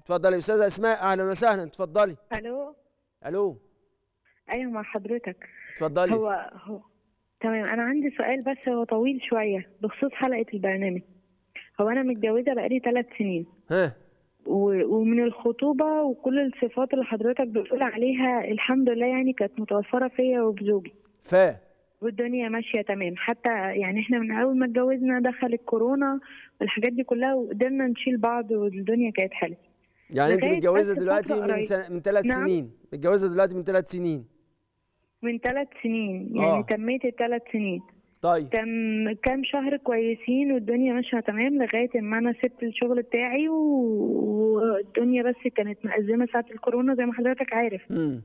اتفضلي يا استاذه اسماء اهلا وسهلا اتفضلي الو الو ايوه مع حضرتك اتفضلي هو هو تمام انا عندي سؤال بس هو طويل شويه بخصوص حلقه البرنامج هو انا متجوزه بقالي ثلاث سنين ها و- ومن الخطوبه وكل الصفات اللي حضرتك بتقول عليها الحمد لله يعني كانت متوفره فيا وفي زوجي فا والدنيا ماشيه تمام حتى يعني احنا من اول ما اتجوزنا دخل الكورونا والحاجات دي كلها وقدرنا نشيل بعض والدنيا كانت حلوه يعني انت لغاية متجوزه بس دلوقتي فترة من قريبة. سنة من ثلاث نعم. سنين متجوزه دلوقتي من ثلاث سنين من ثلاث سنين يعني آه. تميت الثلاث سنين طيب كان كام شهر كويسين والدنيا ماشيه تمام لغايه ما انا سبت الشغل بتاعي و- والدنيا بس كانت مأزمه ساعه الكورونا زي ما حضرتك عارف امم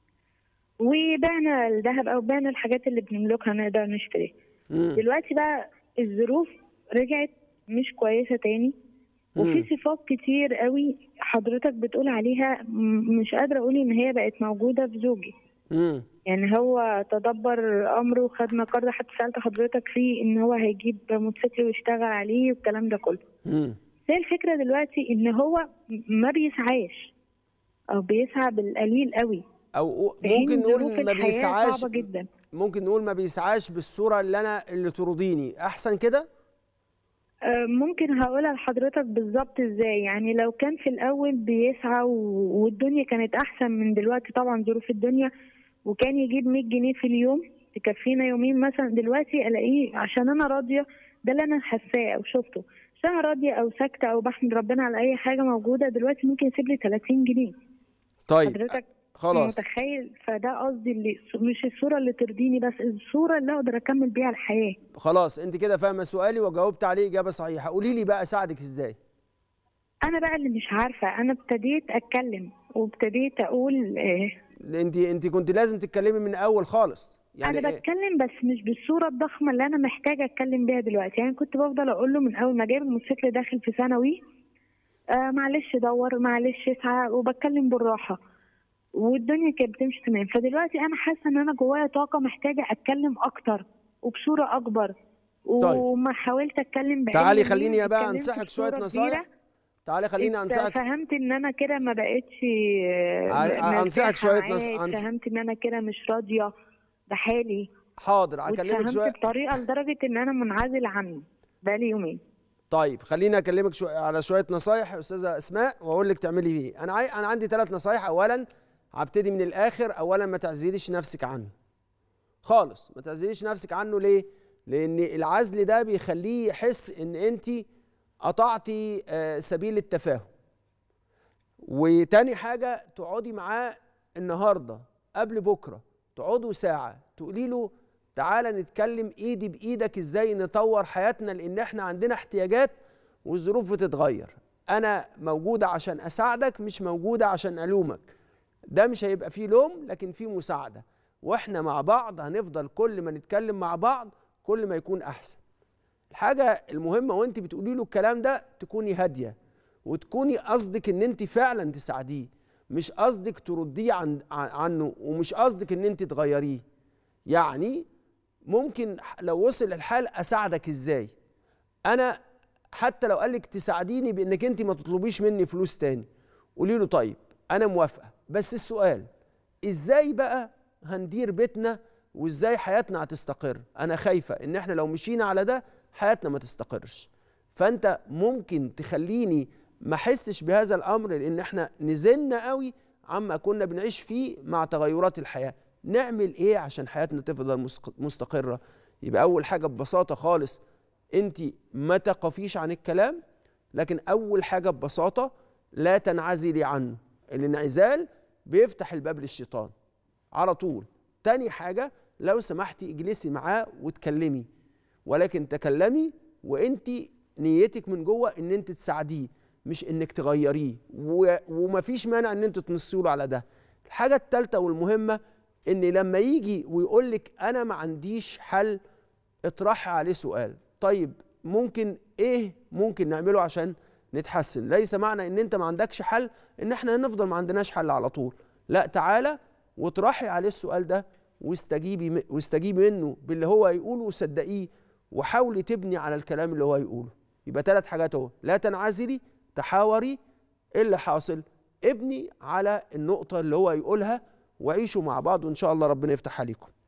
وبعنا الذهب او بعنا الحاجات اللي بنملكها نقدر نشتريها امم دلوقتي بقى الظروف رجعت مش كويسه تاني وفي مم. صفات كتير قوي حضرتك بتقول عليها م- مش قادره اقول ان هي بقت موجوده في زوجي امم يعني هو تدبر امره وخدنا قرض حتى سالت حضرتك فيه ان هو هيجيب موتوسيكل ويشتغل عليه والكلام ده كله امم بس هي الفكره دلوقتي ان هو ما بيسعاش او بيسعى بالقليل قوي او في حين ممكن ظروف نقول ما الحياة بيسعاش صعبه جدا ممكن نقول ما بيسعاش بالصوره اللي انا اللي ترضيني احسن كده آه، ممكن هقولها لحضرتك بالظبط ازاي يعني لو كان في الاول بيسعى و- والدنيا كانت احسن من دلوقتي طبعا ظروف الدنيا وكان يجيب 100 جنيه في اليوم تكفينا يومين مثلا دلوقتي الاقيه عشان انا راضيه ده اللي انا حاساه او شفته عشان أنا راضيه او ساكته او بحمد ربنا على اي حاجه موجوده دلوقتي ممكن يسيب لي 30 جنيه طيب حضرتك خلاص متخيل فده قصدي اللي مش الصوره اللي ترضيني بس الصوره اللي اقدر اكمل بيها الحياه خلاص انت كده فاهمه سؤالي وجاوبت عليه اجابه صحيحه قولي لي بقى اساعدك ازاي انا بقى اللي مش عارفه انا ابتديت اتكلم وابتديت اقول آه انت انت كنت لازم تتكلمي من الاول خالص يعني انا إيه؟ بتكلم بس مش بالصوره الضخمه اللي انا محتاجه اتكلم بيها دلوقتي يعني كنت بفضل اقول له من اول ما جايب الموتوسيكل داخل في ثانوي آه معلش دور معلش اسعى وبتكلم بالراحه والدنيا كانت بتمشي تمام فدلوقتي انا حاسه ان انا جوايا طاقه محتاجه اتكلم اكتر وبصوره اكبر وما حاولت اتكلم بقى تعالي خليني بقى انصحك شويه نصايح تعالي خليني انت انصحك فهمت ان انا كده ما بقتش ع- انصحك شويه نص... نص... أنص... فهمت ان انا كده مش راضيه بحالي حاضر هكلمك واتفهمت شويه بطريقه لدرجه ان انا منعزل عنه بقالي يومين طيب خليني اكلمك شويه على شويه نصايح يا استاذه اسماء واقول لك تعملي ايه انا عاي... انا عندي ثلاث نصايح اولا هبتدي من الاخر اولا ما تعزليش نفسك عنه خالص ما تعزليش نفسك عنه ليه لان العزل ده بيخليه يحس ان انت قطعتي آه، سبيل التفاهم وتاني حاجه تقعدي معاه النهارده قبل بكره تقعدوا ساعه تقولي له تعالى نتكلم ايدي بايدك ازاي نطور حياتنا لان احنا عندنا احتياجات والظروف بتتغير انا موجوده عشان اساعدك مش موجوده عشان الومك ده مش هيبقى فيه لوم لكن فيه مساعده واحنا مع بعض هنفضل كل ما نتكلم مع بعض كل ما يكون احسن الحاجه المهمه وانت بتقولي له الكلام ده تكوني هاديه وتكوني قصدك ان انت فعلا تساعديه مش قصدك ترديه عن عن- عنه ومش قصدك ان انت تغيريه يعني ممكن لو وصل الحال اساعدك ازاي انا حتى لو قالك تساعديني بانك انت ما تطلبيش مني فلوس تاني قولي له طيب انا موافقه بس السؤال ازاي بقى هندير بيتنا وازاي حياتنا هتستقر انا خايفه ان احنا لو مشينا على ده حياتنا ما تستقرش فانت ممكن تخليني ما احسش بهذا الامر لان احنا نزلنا قوي عما كنا بنعيش فيه مع تغيرات الحياه نعمل ايه عشان حياتنا تفضل مسق- مستقره يبقى اول حاجه ببساطه خالص انت ما تقفيش عن الكلام لكن اول حاجه ببساطه لا تنعزلي عنه الانعزال بيفتح الباب للشيطان على طول تاني حاجه لو سمحتي اجلسي معاه واتكلمي ولكن تكلمي وانت نيتك من جوه ان انت تساعديه مش انك تغيريه و... ومفيش مانع ان انت تنصي له على ده الحاجه الثالثه والمهمه ان لما يجي ويقول لك انا ما عنديش حل اطرحي عليه سؤال طيب ممكن ايه ممكن نعمله عشان نتحسن ليس معنى ان انت ما عندكش حل ان احنا نفضل ما عندناش حل على طول لا تعالى واطرحي عليه السؤال ده واستجيبي م- واستجيبي منه باللي هو هيقوله وصدقيه وحاولي تبني على الكلام اللي هو هيقوله يبقى ثلاث حاجات اهو لا تنعزلي تحاوري ايه اللي حاصل ابني على النقطه اللي هو يقولها وعيشوا مع بعض وان شاء الله ربنا يفتح عليكم